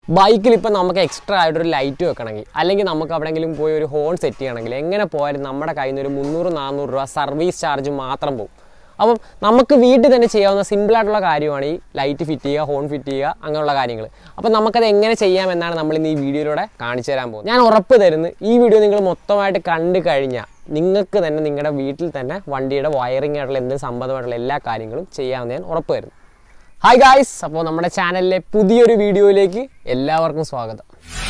ബൈക്കിൽ ഇപ്പം നമുക്ക് എക്സ്ട്രാ ആയിട്ടൊരു ലൈറ്റ് വെക്കണമെങ്കിൽ അല്ലെങ്കിൽ നമുക്ക് എവിടെയെങ്കിലും പോയി ഒരു ഹോൺ സെറ്റ് ചെയ്യണമെങ്കിൽ എങ്ങനെ പോയാലും നമ്മുടെ കയ്യിൽ നിന്ന് ഒരു മുന്നൂറ് നാനൂറ് രൂപ സർവീസ് ചാർജ് മാത്രം പോകും അപ്പം നമുക്ക് വീട്ടിൽ തന്നെ ചെയ്യാവുന്ന സിമ്പിളായിട്ടുള്ള കാര്യമാണ് ഈ ലൈറ്റ് ഫിറ്റ് ചെയ്യുക ഹോൺ ഫിറ്റ് ചെയ്യുക അങ്ങനെയുള്ള കാര്യങ്ങൾ അപ്പം നമുക്കത് എങ്ങനെ ചെയ്യാമെന്നാണ് നമ്മൾ ഇന്ന് ഈ വീഡിയോയിലൂടെ കാണിച്ചു തരാൻ പോകുന്നത് ഞാൻ ഉറപ്പ് തരുന്നു ഈ വീഡിയോ നിങ്ങൾ മൊത്തമായിട്ട് കണ്ടു കഴിഞ്ഞാൽ നിങ്ങൾക്ക് തന്നെ നിങ്ങളുടെ വീട്ടിൽ തന്നെ വണ്ടിയുടെ വയറിംഗ് ആയിട്ടുള്ള എന്ത് സംബന്ധമായിട്ടുള്ള എല്ലാ കാര്യങ്ങളും ചെയ്യാമെന്ന് ഞാൻ ഉറപ്പ് തരുന്നു ഹായ് ഗായ്സ് അപ്പോൾ നമ്മുടെ ചാനലിലെ പുതിയൊരു വീഡിയോയിലേക്ക് എല്ലാവർക്കും സ്വാഗതം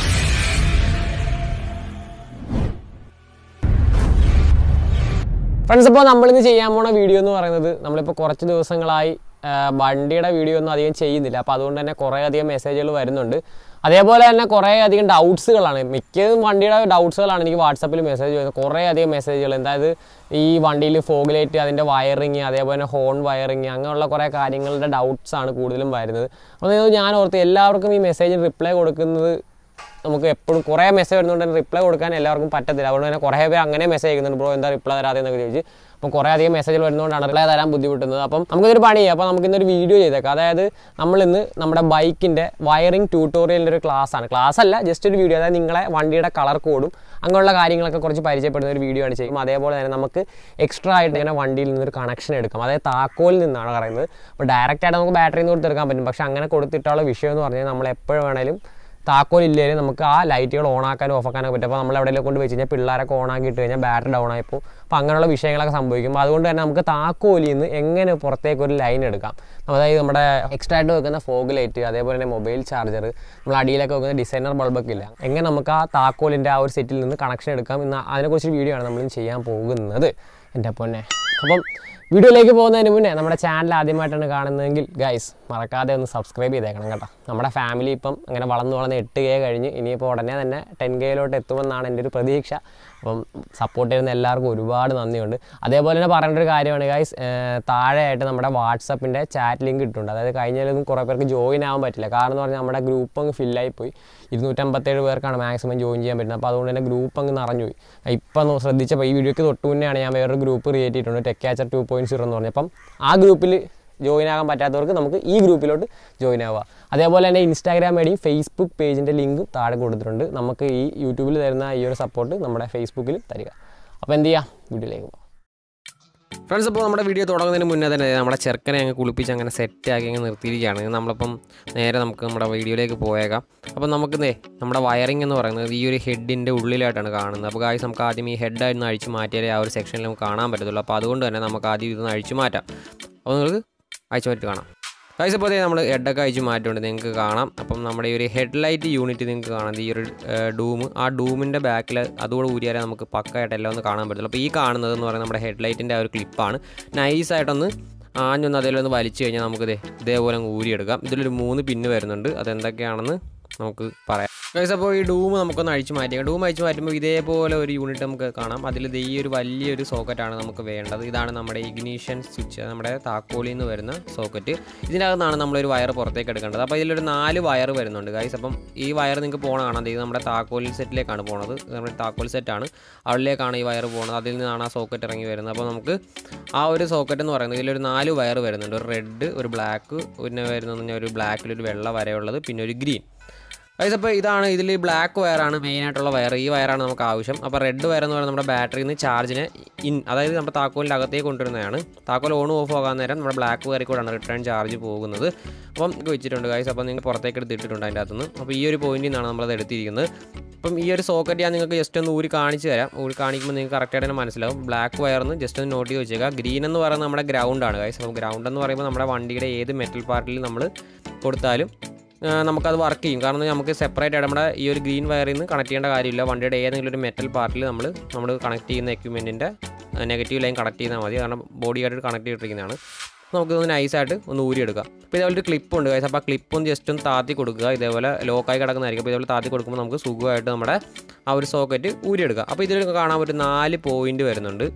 ഫ്രണ്ട്സ് അപ്പോൾ നമ്മളിന്ന് ചെയ്യാൻ പോണ വീഡിയോ എന്ന് പറയുന്നത് നമ്മളിപ്പോൾ കുറച്ച് ദിവസങ്ങളായി ആ, വണ്ടിയുടെ വീഡിയോ ഒന്നും അധികം ചെയ്യുന്നില്ല അപ്പോൾ അതുകൊണ്ട് തന്നെ കുറേ അധികം മെസ്സേജുകൾ വരുന്നുണ്ട് അതേപോലെ തന്നെ കുറേ അധികം ഡൗട്ട്സുകളാണ് മിക്കതും വണ്ടിയുടെ ഡൗട്ട്സുകളാണ് എനിക്ക് വാട്സപ്പിൽ മെസ്സേജ് വരുന്നത് കുറേ അധികം മെസ്സേജുകൾ അതായത് ഈ വണ്ടിയിൽ ഫോഗ് ലൈറ്റ് അതിൻ്റെ വയറിങ് അതേപോലെ തന്നെ ഹോൺ വയറിങ് അങ്ങനെയുള്ള കുറേ കാര്യങ്ങളുടെ ഡൗട്ട്സ് ആണ് കൂടുതലും വരുന്നത് അപ്പോൾ ഞാൻ ഓർത്ത് എല്ലാവർക്കും ഈ മെസ്സേജിന് റിപ്ലൈ കൊടുക്കുന്നത് നമുക്ക് എപ്പോഴും കുറേ മെസ്സേജ് വരുന്നതുകൊണ്ട് തന്നെ റിപ്ലൈ കൊടുക്കാൻ എല്ലാവർക്കും പറ്റത്തില്ല അതുകൊണ്ട് തന്നെ കുറേ പേര് അങ്ങനെ മെസ്സേജ് അയക്കുന്നുണ്ട് ബ്രോ എന്താ റിപ്ലൈ തരാതെ എന്നൊക്കെ ചോദിച്ച് അപ്പം കുറേ അധികം മെസ്സേജ് വരുന്നതുകൊണ്ടാണ് റിപ്ലൈ തരാൻ ബുദ്ധിമുട്ടുന്നത് അപ്പം നമുക്കിതൊരു പണി ചെയ്യാം അപ്പോൾ നമുക്കിന്നൊരു വീഡിയോ ചെയ്തേക്കാം അതായത് നമ്മളിന്ന് നമ്മുടെ ബൈക്കിൻ്റെ വയറിംഗ് ട്യൂട്ടോറിയലിൻ്റെ ഒരു ക്ലാസ് ആണ് ക്ലാസ് അല്ല ജസ്റ്റ് ഒരു വീഡിയോ അതായത് നിങ്ങളെ വണ്ടിയുടെ കളർ കോഡും അങ്ങനെയുള്ള കാര്യങ്ങളൊക്കെ കുറച്ച് പരിചയപ്പെടുന്ന ഒരു വീഡിയോ ആണ് ചെയ്യും അതേപോലെ തന്നെ നമുക്ക് എക്സ്ട്രാ ആയിട്ട് ഇങ്ങനെ വണ്ടിയിൽ നിന്നൊരു കണക്ഷൻ എടുക്കാം അതായത് താക്കോലിൽ നിന്നാണ് പറയുന്നത് അപ്പോൾ ഡയറക്റ്റ് ആയിട്ട് നമുക്ക് ബാറ്ററിയിൽ നിന്ന് കൊടുത്തെടുക്കാൻ പറ്റും പക്ഷേ അങ്ങനെ കൊടുത്തിട്ടുള്ള വിഷയം എന്ന് പറഞ്ഞാൽ നമ്മൾ എപ്പോഴും വേണേലും താക്കോലില്ലെങ്കിൽ നമുക്ക് ആ ലൈറ്റുകൾ ഓൺ ആക്കാനും ഓഫ് ആക്കാനൊക്കെ പറ്റും അപ്പോൾ നമ്മൾ എവിടെയെങ്കിലും കൊണ്ട് വെച്ച് കഴിഞ്ഞാൽ പിള്ളേരൊക്കെ ഓൺ ആക്കിയിട്ട് കഴിഞ്ഞാൽ ബാറ്ററി ഡൗൺ ആയിപ്പോൾ അപ്പോൾ അങ്ങനെയുള്ള വിഷയങ്ങളൊക്കെ സംഭവിക്കും അപ്പോൾ അതുകൊണ്ട് തന്നെ നമുക്ക് താക്കോലിൽ നിന്ന് എങ്ങനെ പുറത്തേക്ക് ഒരു ലൈൻ എടുക്കാം അതായത് നമ്മുടെ എക്സ്ട്രാ ആയിട്ട് വെക്കുന്ന ഫോഗ് ലൈറ്റ് അതേപോലെ തന്നെ മൊബൈൽ ചാർജർ നമ്മൾ അടിയിലൊക്കെ വെക്കുന്ന ഡിസൈനർ ബൾബൊക്കെ ഇല്ല എങ്ങനെ നമുക്ക് ആ താക്കോലിൻ്റെ ആ ഒരു സെറ്റിൽ നിന്ന് കണക്ഷൻ എടുക്കാം ഇന്ന് അതിനെക്കുറിച്ചൊരു വീഡിയോ ആണ് നമ്മൾ ചെയ്യാൻ പോകുന്നത് എൻ്റെ പൊന്നെ അപ്പം വീഡിയോയിലേക്ക് പോകുന്നതിന് മുന്നേ നമ്മുടെ ചാനൽ ആദ്യമായിട്ടാണ് കാണുന്നതെങ്കിൽ ഗൈസ് മറക്കാതെ ഒന്ന് സബ്സ്ക്രൈബ് ചെയ്തേക്കണം കേട്ടോ നമ്മുടെ ഫാമിലി ഇപ്പം അങ്ങനെ വളർന്നു വളർന്ന് എട്ട് കെ കഴിഞ്ഞ് ഇനിയിപ്പോൾ ഉടനെ തന്നെ ടെൻ കെയിലോട്ട് എത്തുമെന്നാണ് എൻ്റെ ഒരു പ്രതീക്ഷ അപ്പം സപ്പോർട്ട് ചെയ്യുന്ന എല്ലാവർക്കും ഒരുപാട് നന്ദിയുണ്ട് അതേപോലെ തന്നെ പറയേണ്ട ഒരു കാര്യമാണ് ഗൈസ് താഴെയായിട്ട് നമ്മുടെ വാട്സപ്പിൻ്റെ ചാറ്റ് ലിങ്ക് ഇട്ടിട്ടുണ്ട് അതായത് കഴിഞ്ഞാലൊന്നും കുറേ പേർക്ക് ജോയിൻ ആവാൻ പറ്റില്ല കാരണം എന്ന് പറഞ്ഞാൽ നമ്മുടെ ഗ്രൂപ്പ് അങ്ങ് ഫില്ലായി പോയി ഇരുന്നൂറ്റമ്പത്തേഴ് പേർക്കാണ് മാക്സിമം ജോയിൻ ചെയ്യാൻ പറ്റുന്നത് അപ്പോൾ അതുകൊണ്ട് തന്നെ ഗ്രൂപ്പ് അങ്ങ് നിറഞ്ഞു പോയി ഇപ്പം ഒന്ന് ശ്രദ്ധിച്ചപ്പോൾ ഈ വീഡിയോയ്ക്ക് തൊട്ട് മുന്നെയാണ് ഞാൻ വേറൊരു ഗ്രൂപ്പ് ക്രിയേറ്റ് ചെയ്തിട്ടുണ്ട് tech catcher two point zero എന്ന് പറഞ്ഞപ്പം ആ ഗ്രൂപ്പിൽ ജോയിൻ ആകാൻ പറ്റാത്തവർക്ക് നമുക്ക് ഈ ഗ്രൂപ്പിലോട്ട് ജോയിൻ ആവുക അതേപോലെ തന്നെ ഇൻസ്റ്റാഗ്രാം വഴി ഫേസ്ബുക്ക് പേജിൻ്റെ ലിങ്ക് താഴെ കൊടുത്തിട്ടുണ്ട് നമുക്ക് ഈ യൂട്യൂബിൽ തരുന്ന ഈ ഒരു സപ്പോർട്ട് നമ്മുടെ ഫേസ്ബുക്കിൽ തരിക അപ്പോൾ എന്ത് ചെയ്യാം വീഡിയോയിലേക്ക് പോകാം ഫ്രണ്ട്സ് അപ്പോൾ നമ്മുടെ വീഡിയോ തുടങ്ങുന്നതിന് മുന്നേ തന്നെ നമ്മുടെ ചെറുക്കനെ അങ്ങ് കുളിപ്പിച്ച് അങ്ങനെ സെറ്റ് ആക്കി അങ്ങ് നിർത്തിയിരിക്കുകയാണ് നമ്മളിപ്പം നേരെ നമുക്ക് നമ്മുടെ വീഡിയോയിലേക്ക് പോയേക്കാം അപ്പം നമുക്ക് ദേ നമ്മുടെ വയറിംഗ് എന്ന് പറയുന്നത് ഈ ഒരു ഹെഡിൻ്റെ ഉള്ളിലായിട്ടാണ് കാണുന്നത് അപ്പോൾ കാര്യം നമുക്ക് ആദ്യം ഈ ഹെഡായിരുന്നു അഴിച്ച് മാറ്റിയാലേ ആ ഒരു സെക്ഷനിൽ നമുക്ക് കാണാൻ പറ്റത്തുള്ളൂ അപ്പോൾ അതുകൊണ്ട് തന്നെ നമുക്ക് ആദ്യം ഇതൊന്ന് അഴിച്ച് മാറ്റാം അപ്പോൾ നിങ്ങൾക്ക് അഴിച്ച് മാറ്റി കാണാം കാഴ്ച ഇപ്പോൾ നമ്മൾ ഹെഡൊക്കെ അഴിച്ച് മാറ്റുകൊണ്ട് നിങ്ങൾക്ക് കാണാം അപ്പം നമ്മുടെ ഈ ഒരു ഹെഡ് ലൈറ്റ് യൂണിറ്റ് നിങ്ങൾക്ക് കാണാം ഈ ഒരു ഡൂം ആ ഡൂമിൻ്റെ ബാക്കിൽ അതുകൂടെ ഊരിയാലേ നമുക്ക് പക്കായിട്ട് എല്ലാം ഒന്ന് കാണാൻ പറ്റുള്ളൂ അപ്പോൾ ഈ കാണുന്നത് എന്ന് പറയുന്നത് നമ്മുടെ ഹെഡ് ലൈറ്റിൻ്റെ ആ ഒരു ക്ലിപ്പാണ് നൈസായിട്ടൊന്ന് ആഞ്ഞൊന്ന് അതിലൊന്ന് വലിച്ചു കഴിഞ്ഞാൽ നമുക്ക് ദേ ഇതേപോലെ അങ്ങ് ഊരിയെടുക്കാം ഇതിലൊരു മൂന്ന് പിന്ന് വരുന്നുണ്ട് അതെന്തൊക്കെയാണെന്ന് നമുക്ക് പറയാം ഗൈസ് അപ്പോൾ ഈ ഡൂം നമുക്കൊന്ന് അഴിച്ചു മാറ്റിയാൽ ഡൂം അഴിച്ചു മാറ്റുമ്പോൾ ഇതേപോലെ ഒരു യൂണിറ്റ് നമുക്ക് കാണാം അതിൽ ഈ ഒരു വലിയൊരു സോക്കറ്റാണ് നമുക്ക് വേണ്ടത് ഇതാണ് നമ്മുടെ ഇഗ്നീഷൻ സ്വിച്ച് നമ്മുടെ താക്കോലിൽ നിന്ന് വരുന്ന സോക്കറ്റ് ഇതിനകത്താണ് നമ്മളൊരു വയർ പുറത്തേക്ക് എടുക്കേണ്ടത് അപ്പോൾ ഇതിലൊരു നാല് വയർ വരുന്നുണ്ട് ഗൈസ് അപ്പം ഈ വയർ നിങ്ങൾക്ക് പോകണ കാണാം ഇത് നമ്മുടെ താക്കോൽ സെറ്റിലേക്കാണ് പോണത് നമ്മുടെ താക്കോൽ സെറ്റാണ് അവിടേക്കാണ് ഈ വയർ പോകുന്നത് അതിൽ നിന്നാണ് ആ സോക്കറ്റ് ഇറങ്ങി വരുന്നത് അപ്പോൾ നമുക്ക് ആ ഒരു സോക്കറ്റ് എന്ന് പറയുന്നത് ഇതിലൊരു നാല് വയർ വരുന്നുണ്ട് ഒരു റെഡ് ഒരു ബ്ലാക്ക് പിന്നെ വരുന്നത് ഒരു ബ്ലാക്കിലൊരു വെള്ള വരെയുള്ളത് പിന്നെ ഒരു ഗ്രീൻ ഗൈസ് അപ്പോൾ ഇതാണ് ഇതിൽ ബ്ലാക്ക് വയറാണ് മെയിനായിട്ടുള്ള വയർ ഈ വയറാണ് നമുക്ക് ആവശ്യം അപ്പോൾ റെഡ് വയർ എന്ന് പറയുന്നത് നമ്മുടെ ബാറ്ററിയിൽ നിന്ന് ചാർജിനെ ഇൻ അതായത് നമ്മുടെ താക്കോലിൻ്റെ അകത്തേക്ക് കൊണ്ടുവരുന്നതാണ് താക്കോൽ ഓൺ ഓഫ് ആകാൻ നേരം നമ്മുടെ ബ്ലാക്ക് വയറിൽ കൂടെയാണ് റിട്ടേൺ ചാർജ് പോകുന്നത് അപ്പം ഇത് വെച്ചിട്ടുണ്ട് ഗൈസ് അപ്പോൾ നിങ്ങൾ പുറത്തേക്ക് എടുത്തിട്ടുണ്ട് അതിൻ്റെ അകത്തുനിന്ന് അപ്പോൾ ഈ ഒരു പോയിന്റിൽ നിന്നാണ് നമ്മളത് എടുത്തിരിക്കുന്നത് അപ്പം ഈ ഒരു സോക്കറ്റ് ഞാൻ നിങ്ങൾക്ക് ജസ്റ്റ് ഒന്ന് ഊരി കാണിച്ച് തരാം ഊരി കാണിക്കുമ്പോൾ നിങ്ങൾക്ക് കറക്റ്റായിട്ട് തന്നെ മനസ്സിലാവും ബ്ലാക്ക് വയർന്ന് ജസ്റ്റ് ഒന്ന് നോട്ട് ചെയ്ത് വെച്ചേക്കുക ഗ്രീൻ എന്ന് പറയുന്നത് നമ്മുടെ ഗ്രൗണ്ടാണ് ഗൈസ് അപ്പോൾ ഗ്രൗണ്ട് എന്ന് പറയുമ്പോൾ നമ്മുടെ വണ്ടിയുടെ ഏത് മെറ്റൽ പാർട്ടിൽ നമ്മൾ കൊടുത്താലും ആ, നമുക്കത് വർക്ക് ചെയ്യും കാരണം നമുക്ക് സെപ്പറേറ്റ് ആയിട്ട് നമ്മുടെ ഈ ഒരു ഗ്രീൻ വയറിൽ നിന്ന് കണക്ട് ചെയ്യേണ്ട കാര്യമില്ല വണ്ടിയുടെ ഏതെങ്കിലും ഒരു മെറ്റൽ പാർട്ടിൽ നമ്മൾ നമ്മൾ കണക്ട് ചെയ്യുന്ന എക്യുപ്മെൻറ്റിൻ്റെ നെഗറ്റീവ് ലൈൻ കണക്ട് ചെയ്താൽ മതി കാരണം ബോഡിയായിട്ട് കണക്ട് ചെയ്തിരിക്കുന്നതാണ് നമുക്ക് ഒന്ന് നൈസായിട്ട് ഒന്ന് ഊരിയെടുക്കാം അപ്പോൾ ഇതേപോലെ ഒരു ക്ലിപ്പ് ഉണ്ട് guys. അപ്പോൾ ആ ക്ലിപ്പ് ഒന്ന് ജസ്റ്റ് ഒന്ന് താത്തി കൊടുക്കുക ഇതേപോലെ ലോക്കായി കിടക്കുന്നതായിരിക്കും അപ്പോൾ ഇതേപോലെ താത്തി കൊടുക്കുമ്പോൾ നമുക്ക് സുഖമായിട്ട് നമ്മുടെ ആ ഒരു സോക്കറ്റ് ഊരിയെടുക്കാം അപ്പോൾ ഇതിൽ കാണാൻ ഒരു നാല് പോയിന്റ് വരുന്നുണ്ട്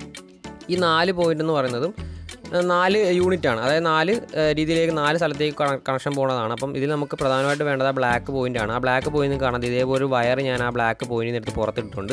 ഈ നാല് പോയിന്റ് എന്ന് പറയുന്നതും ഏഹ്, നാല് യൂണിറ്റ് ആണ് അതായത് നാല് ഏഹ്, രീതിയിലേക്ക് നാല് സ്ഥലത്തേക്ക് കണക്ഷൻ പോകുന്നതാണ് അപ്പം ഇതിൽ നമുക്ക് പ്രധാനമായിട്ട് വേണ്ടത് ആ ബ്ലാക്ക് പോയിന്റ് ആണ് ആ ബ്ലാക്ക് പോയിന്റ് കാണാം ഇതേപോലെ ഒരു വയർ ഞാൻ ആ ബ്ലാക്ക് പോയിന്റിൽ നിന്ന് എടുത്ത് പുറത്തിട്ടുണ്ട്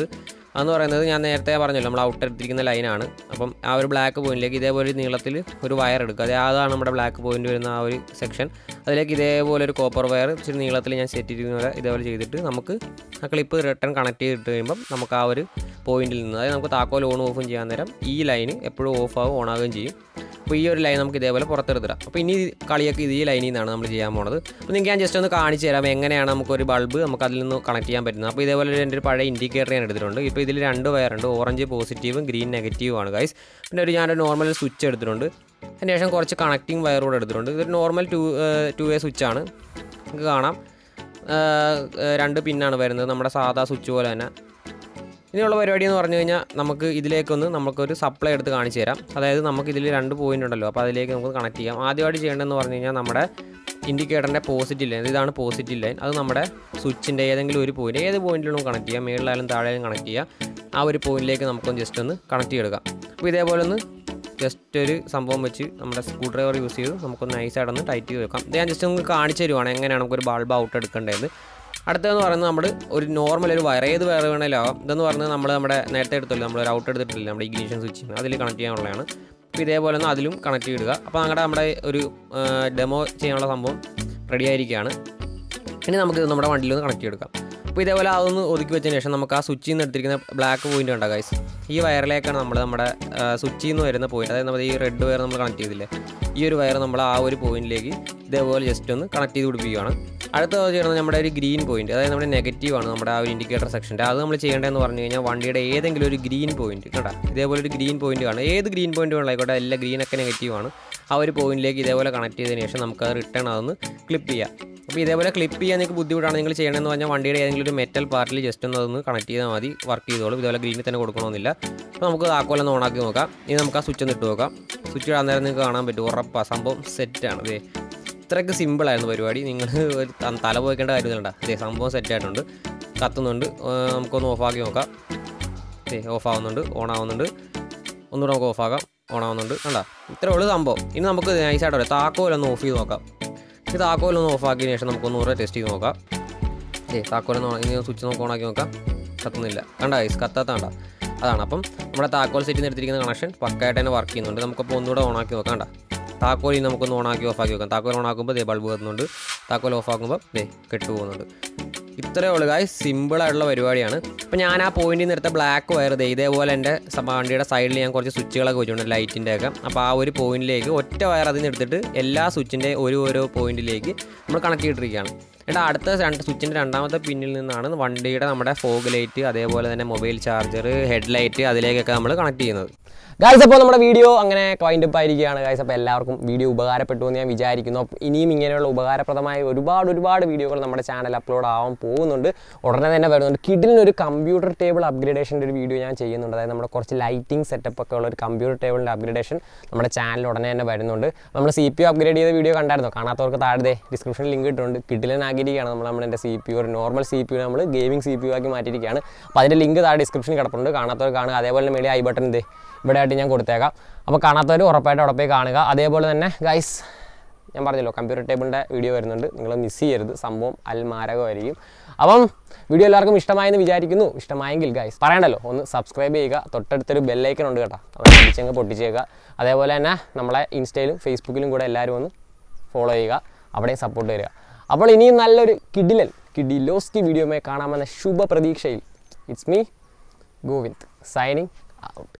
അതെന്ന് പറയുന്നത് ഞാൻ നേരത്തെ പറഞ്ഞല്ലോ നമ്മൾ ഔട്ട് എടുത്തിരിക്കുന്ന ലൈനാണ് അപ്പം ആ ഒരു ബ്ലാക്ക് പോയിന്റിലേക്ക് ഇതേപോലെ ഒരു നീളത്തിൽ ഒരു വയർ എടുക്കുക അത് അതാണ് നമ്മുടെ ബ്ലാക്ക് പോയിന്റ് വരുന്ന ആ ഒരു സെക്ഷൻ അതിലേക്ക് ഇതേപോലെ ഒരു കോപ്പർ വയർ ഇച്ചിരി നീളത്തിൽ ഞാൻ സെറ്റ് ചെയ്തിരിക്കുന്ന പോലെ ഇതേപോലെ ചെയ്തിട്ട് നമുക്ക് ആ ക്ലിപ്പ് റിട്ടേൺ കണക്ട് ചെയ്തിട്ട് കഴിയുമ്പം നമുക്ക് ആ ഒരു പോയിന്റിൽ നിന്ന് അതായത് നമുക്ക് താക്കോൽ ഓൺ ഓഫും ചെയ്യാൻ നേരം ഈ ലൈന് എപ്പോഴും ഓഫ് ആവും ഓൺ ആവുകയും ചെയ്യും അപ്പോൾ ഈ ഒരു ലൈൻ നമുക്ക് ഇതേപോലെ പുറത്തെടുത്തിടാം അപ്പോൾ ഇനി കളിയൊക്കെ ഇത് ഈ ലൈനിൽ നിന്നാണ് നമ്മൾ ചെയ്യാൻ പോണത് അപ്പോൾ നിങ്ങൾക്ക് ഞാൻ ജസ്റ്റ് ഒന്ന് കാണിച്ചു തരാം എങ്ങനെയാണ് നമുക്കൊരു ബൾബ് നമുക്ക് അതിൽ നിന്ന് കണക്ട് ചെയ്യാൻ പറ്റുന്നത് അപ്പോൾ ഇതേപോലെ ഒരു എൻ്റെ ഒരു പഴയ ഇൻഡിക്കേറ്റർ ഞാൻ എടുത്തിട്ടുണ്ട് ഇപ്പോൾ ഇതിൽ രണ്ട് വയറുണ്ട് ഓറഞ്ച് പോസിറ്റീവും ഗ്രീൻ നെഗറ്റീവും ആണ് ഗൈസ് പിന്നെ ഒരു ഞാനൊരു നോർമൽ സ്വിച്ച് എടുത്തിട്ടുണ്ട് അതിന് ശേഷം കുറച്ച് കണക്റ്റിംഗ് വയർ കൂടെ എടുത്തിട്ടുണ്ട് ഇതൊരു നോർമൽ ടു ടു വേ സ്വിച്ചാണ് നിങ്ങൾക്ക് കാണാം ആ, ആ, രണ്ട് പിന്നാണ് വരുന്നത് നമ്മുടെ സാധാ സ്വിച്ച് പോലെ തന്നെ ഇനിയുള്ള പരിപാടി എന്ന് പറഞ്ഞു കഴിഞ്ഞാൽ നമുക്ക് ഇതിലേക്കൊന്ന് നമുക്കൊരു സപ്ലൈ എടുത്ത് കാണിച്ചു തരാം അതായത് നമുക്ക് ഇതിൽ രണ്ട് പോയിന്റ് ഉണ്ടല്ലോ അപ്പോൾ അതിലേക്ക് നമുക്ക് കണക്ട് ചെയ്യാം ആദ്യമായിട്ട് ചെയ്യേണ്ടതെന്ന് പറഞ്ഞു കഴിഞ്ഞാൽ നമ്മുടെ ഇൻഡിക്കേറ്ററിൻ്റെ പോസിറ്റീവ് ലൈൻ ഇതാണ് പോസിറ്റീവ് ലൈൻ അത് നമ്മുടെ സ്വിച്ചിൻ്റെ ഏതെങ്കിലും ഒരു പോയിന്റ് ഏത് പോയിന്റിലും കണക്ട് ചെയ്യാം മേളിലായാലും താഴെയാലും കണക്ട് ചെയ്യാം ആ ഒരു പോയിന്റിലേക്ക് നമുക്കൊന്ന് ജസ്റ്റ് ഒന്ന് കണക്ട് ചെയ്തെടുക്കാം അപ്പോൾ ഇതേപോലെ ഒന്ന് ജസ്റ്റ് ഒരു സംഭവം വെച്ച് നമ്മുടെ സ്ക്രൂ ഡ്രൈവർ യൂസ് ചെയ്ത് നമുക്കൊന്ന് നൈസായിട്ടൊന്ന് ടൈറ്റ് ചെയ്ത് വെക്കാം ഇത് ഞാൻ ജസ്റ്റ് നിങ്ങൾക്ക് കാണിച്ചു തരുവാണ് എങ്ങനെയാണ് നമുക്കൊരു ബൾബ് ഔട്ട് എടുക്കേണ്ടത് അടുത്തതെന്ന് പറയുന്നത് നമ്മൾ ഒരു നോർമൽ ഒരു വയർ ഏത് വയർ വേണേലും ആവാം ഇതെന്ന് പറഞ്ഞാൽ നമ്മൾ നമ്മുടെ നേരത്തെ എടുത്തല്ലോ നമ്മൾ ഒരു ഔട്ട് എടുത്തിട്ടില്ല നമ്മുടെ ഇഗ്നീഷൻ സ്വിച്ച് അതിൽ കണക്ട് ചെയ്യാനുള്ളതാണ് അപ്പോൾ ഇതേപോലെ ഒന്ന് അതിലും കണക്ട് ചെയ്തിടുക അപ്പോൾ അങ്ങനെ നമ്മുടെ ഒരു ഡെമോ ചെയ്യാനുള്ള സംഭവം റെഡി ആയിരിക്കുകയാണ് ഇനി നമുക്ക് ഇത് നമ്മുടെ വണ്ടിയിൽ ഒന്ന് കണക്ട് ചെയ്തെടുക്കാം അപ്പോൾ ഇതേപോലെ അതൊന്ന് ഒതുക്കി വെച്ചതിന് ശേഷം നമുക്ക് ആ സ്വിച്ചിൽ നിന്ന് എടുത്തിരിക്കുന്ന ബ്ലാക്ക് പോയിന്റ് ഉണ്ട് ഗൈസ് ഈ വയറിലേക്കാണ് നമ്മൾ നമ്മുടെ സ്വിച്ചിൽ നിന്ന് വരുന്ന പോയിന്റ് അതായത് നമ്മൾ ഈ റെഡ് വയർ നമ്മൾ കണക്ട് ചെയ്തില്ലേ ഈ ഒരു വയർ നമ്മൾ ആ ഒരു പോയിന്റിലേക്ക് ഇതേപോലെ ജസ്റ്റ് ഒന്ന് കണക്ട് ചെയ്ത് പിടിപ്പിക്കുകയാണ് അടുത്ത ചെയ്യുന്നത് നമ്മുടെ ഒരു ഗ്രീൻ പോയിന്റ് അതായത് നമ്മുടെ നെഗറ്റീവ് ആണ് നമ്മുടെ ആ ഒരു ഇൻഡിക്കേറ്റർ സെക്ഷൻ്റെ അത് നമ്മൾ ചെയ്യേണ്ടതെന്ന് പറഞ്ഞു കഴിഞ്ഞാൽ വണ്ടിയുടെ ഏതെങ്കിലും ഒരു ഗ്രീൻ പോയിന്റ് കേട്ടോ ഇതേപോലെ ഒരു ഗ്രീൻ പോയിന്റ് കാണും ഏത് ഗ്രീൻ പോയിന്റ് വേണമായിക്കോട്ടെ എല്ലാ ഗ്രീനൊക്കെ നെഗറ്റീവ് ആണ് ആ ഒരു പോയിന്റിലേക്ക് ഇതേപോലെ കണക്ട് ചെയ്തതിന് ശേഷം നമുക്ക് അത് റിട്ടേൺ അതൊന്ന് ക്ലിപ്പ് ചെയ്യാം അപ്പോൾ ഇതേപോലെ ക്ലിപ്പ് ചെയ്യാൻ നിങ്ങൾക്ക് ബുദ്ധിമുട്ടാണ് നിങ്ങൾ ചെയ്യണമെന്ന് പറഞ്ഞാൽ വണ്ടിയുടെ ഏതെങ്കിലും ഒരു മെറ്റൽ പാർട്ടിൽ ജസ്റ്റ് ഒന്ന് അതൊന്ന് കണക്ട് ചെയ്താൽ മതി വർക്ക് ചെയ്തോളും ഇതേപോലെ ഗ്രീനിൽ തന്നെ കൊടുക്കണമെന്നില്ല അപ്പോൾ നമുക്ക് താക്കോലൊന്ന് ഓണാക്കി നോക്കാം ഇനി നമുക്ക് ആ സ്വിച്ച് ഒന്ന് ഇട്ട് നോക്കാം സ്വിച്ച് ഇടാൻ നേരം നിങ്ങൾക്ക് കാണാൻ പറ്റും ഉറപ്പാണ് സംഭവം സെറ്റാണ് അതെ ഇത്രയ്ക്ക് സിമ്പിളായിരുന്നു പരിപാടി നിങ്ങൾ ഒരു ത- തല പോയിക്കേണ്ട കാര്യമില്ല അതെ സംഭവം സെറ്റായിട്ടുണ്ട് കത്തുന്നുണ്ട് ഏർ നമുക്കൊന്ന് ഓഫാക്കി നോക്കാം ഏ ഓഫ് ആവുന്നുണ്ട് ഓൺ ആവുന്നുണ്ട് ഒന്നുകൂടെ നമുക്ക് ഓഫാക്കാം ഓൺ ആവുന്നുണ്ട് കണ്ട ഇത്രേ ഉള്ളൂ സംഭവം ഇനി നമുക്ക് നൈസായിട്ട് പറയാം താക്കോലൊന്ന് ഓഫ് ചെയ്ത് നോക്കാം ഈ താക്കോലൊന്ന് ഓഫ് ആക്കിയതിന് ശേഷം നമുക്ക് ഒന്നുകൂടെ ടെസ്റ്റ് ചെയ്ത് നോക്കാം ഏ താക്കോലൊന്ന് on- ഇനി സ്വിച്ച് നോക്കി ഓണാക്കി നോക്കാം കത്തുന്നില്ല കണ്ട ഐസ് കത്താത്ത കണ്ട അതാണ് അപ്പം നമ്മുടെ താക്കോൽ സെറ്റിൽ നിന്ന് എടുത്തിരിക്കുന്ന കണക്ഷൻ പക്കായിട്ട് തന്നെ വർക്ക് ചെയ്യുന്നുണ്ട് നമുക്കപ്പോൾ ഒന്നുകൂടെ ഓണാക്കി നോക്കാം കണ്ട താക്കോൽ ഇനി നമുക്കൊന്ന് ഓണാക്കി ഓഫാക്കി വെക്കാം താക്കോൽ ഓണാക്കുമ്പോൾ ദേ ബൾബ് കത്തുന്നുണ്ട് താക്കോൽ ഓഫാക്കുമ്പോൾ ദേ കെട്ടു പോകുന്നുണ്ട് ഇത്രയേ ഉള്ളൂ കായ് സിമ്പിളായിട്ടുള്ള പരിപാടിയാണ് അപ്പോൾ ഞാൻ ആ പോയിന്റിൽ നിന്ന് എടുത്ത ബ്ലാക്ക് വയർ ദേ ഇതേപോലെ എൻ്റെ സ- വണ്ടിയുടെ സൈഡിൽ ഞാൻ കുറച്ച് സ്വിച്ചുകളൊക്കെ വെച്ചിട്ടുണ്ട് ലൈറ്റിൻ്റെ ഒക്കെ അപ്പോൾ ആ ഒരു പോയിന്റിലേക്ക് ഒറ്റ വയർ അതിൽ നിന്ന് എടുത്തിട്ട് എല്ലാ സ്വിച്ചിൻ്റെ ഒരു ഓരോ പോയിന്റിലേക്ക് നമ്മൾ കണക്ട് ചെയ്തിട്ടിരിക്കുകയാണ് എന്നിട്ട് അടുത്ത രണ്ട് സ്വിച്ചിൻ്റെ രണ്ടാമത്തെ പിന്നിൽ നിന്നാണ് വണ്ടിയുടെ നമ്മുടെ ഫോഗ് ലൈറ്റ് അതേപോലെ തന്നെ മൊബൈൽ ചാർജർ ഹെഡ് ലൈറ്റ് അതിലേക്കൊക്കെ നമ്മൾ കണക്ട് ചെയ്യുന്നത് ഗായ്സ് അപ്പോൾ നമ്മുടെ വീഡിയോ അങ്ങനെ വൈൻഡപ്പ് ആയിരിക്കുകയാണ് ഗായ്സ് അപ്പോൾ എല്ലാവർക്കും വീഡിയോ ഉപകാരപ്പെട്ടു എന്ന് ഞാൻ വിചാരിക്കുന്നു അപ്പോൾ ഇനിയും ഇങ്ങനെയുള്ള ഉപകാരപ്രദമായ ഒരുപാട് ഒരുപാട് വീഡിയോകൾ നമ്മുടെ ചാനൽ അപ്ലോഡ് ആവാൻ പോകുന്നുണ്ട് ഉടനെ തന്നെ വരുന്നുണ്ട് കിഡിലിന് ഒരു കമ്പ്യൂട്ടർ ടേബിൾ അപ്ഗ്രേഡേഷൻ്റെ ഒരു വീഡിയോ ഞാൻ ചെയ്യുന്നുണ്ട് അതായത് നമ്മുടെ കുറച്ച് ലൈറ്റിംഗ് സെറ്റപ്പ് ഒക്കെ ഉള്ള ഒരു കമ്പ്യൂട്ടർ ടേബിളിൻ്റെ അപ്ഗ്രേഡേഷൻ നമ്മുടെ ചാനൽ ഉടനെ തന്നെ വരുന്നുണ്ട് നമ്മൾ സി പി യു അപ്ഗ്രേഡ് ചെയ്ത വീഡിയോ കണ്ടായിരുന്നോ കാണാത്തവർക്ക് താഴെ ഡിസ്ക്രിപ്ഷനിൽ ലിങ്ക് ഇട്ടിട്ടുണ്ട് കിഡിലനാക്കിയിരിക്കുകയാണ് നമ്മൾ നമ്മുടെ സി പി യു ഒരു നോർമൽ സി പി യു നമ്മൾ ഗെയിമിംഗ് സി പി യു ആക്കി മാറ്റിയിരിക്കുകയാണ് അപ്പോൾ അതിൻ്റെ ലിങ്ക് താഴെ ഡിസ്ക്രിപ്ഷനിൽ കിടപ്പുണ്ട് കാണാത്തവർ കാണുക അതേപോലെ തന്നെ മേളിൽ ഐ ബട്ടൺ ഇത് ഇവിടെ ആയിട്ട് ഞാൻ കൊടുത്തേക്കാം അപ്പോൾ കാണാത്തവർ ഉറപ്പായിട്ട് അവിടെ പോയി കാണുക അതേപോലെ തന്നെ ഗൈസ് ഞാൻ പറഞ്ഞല്ലോ കമ്പ്യൂട്ടർ ടേബിളിൻ്റെ വീഡിയോ വരുന്നുണ്ട് നിങ്ങൾ മിസ് ചെയ്യരുത് സംഭവം അൽമാരകമായിരിക്കും അപ്പം വീഡിയോ എല്ലാവർക്കും ഇഷ്ടമായെന്ന് വിചാരിക്കുന്നു ഇഷ്ടമായെങ്കിൽ ഗൈസ് പറയണ്ടല്ലോ ഒന്ന് സബ്സ്ക്രൈബ് ചെയ്യുക തൊട്ടടുത്തൊരു ബെല്ലൈക്കൺ ഉണ്ട് കേട്ടോ അത് അടിച്ചങ്ങ് പൊട്ടിച്ചേക്കുക അതേപോലെ തന്നെ നമ്മളെ ഇൻസ്റ്റയിലും ഫേസ്ബുക്കിലും കൂടെ എല്ലാവരും ഒന്ന് ഫോളോ ചെയ്യുക അവിടെയും സപ്പോർട്ട് തരിക അപ്പോൾ ഇനിയും നല്ലൊരു കിഡിലൻ കിഡിലോസ്കി വീഡിയോമായി കാണാമെന്ന ശുഭ പ്രതീക്ഷയിൽ it's me Govind signing out